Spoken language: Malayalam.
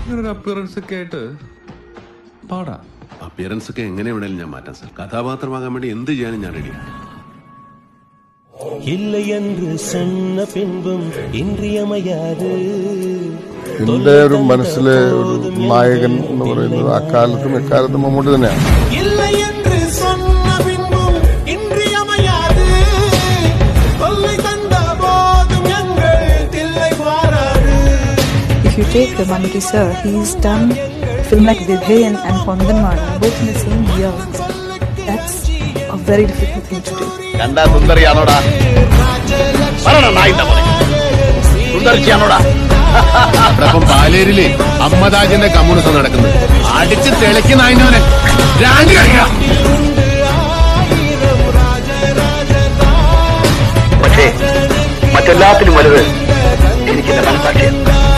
ഇങ്ങനെ ഒരു അപ്പിയറൻസ് ഒക്കെ ആയിട്ട് പാടാ അപ്പിയറൻസ് ഒക്കെ എങ്ങനെ വേണേലും ഞാൻ മാറ്റാം സാർ കഥാപാത്രമാകാൻ വേണ്ടി എന്ത് ചെയ്യാനും ഞാൻ റെഡിയാണ് இல்லை என்று சொன்ன பின்பும் இன்றியமையாது എന്റെ ഒരു മനസ്സിലെ ഒരു നായകൻ എന്ന് പറയുന്നത് അക്കാലത്തും എക്കാലത്തും മമ്മൂട്ടി തന്നെയാണ് இல்லை என்று சொன்ன பின்பும் இன்றியமையாது தொல்லை தந்த போதும் எங்கள் தில்லை பாராது If you take the Mammootty sir, he's done a film like Vibhayan and Kondanman, both in the same year. That's a very difficult thing to do. കണ്ടാ സുന്ദരിയാണോടാ പറയണ നായിന്റെ പോലെ സുന്ദരിച്ചാണോടാ അപ്പം പാലേരിലെ അമ്മദാജിന്റെ കമ്മ്യൂണിസം നടക്കുന്നത് അടിച്ച് തെളിക്കുന്ന അതിനോനെ രാജി കഴിക്കാം പക്ഷേ മറ്റെല്ലാത്തിനും വലുത് എനിക്ക് എന്റെ മനസ്സാക്ഷിയാണ്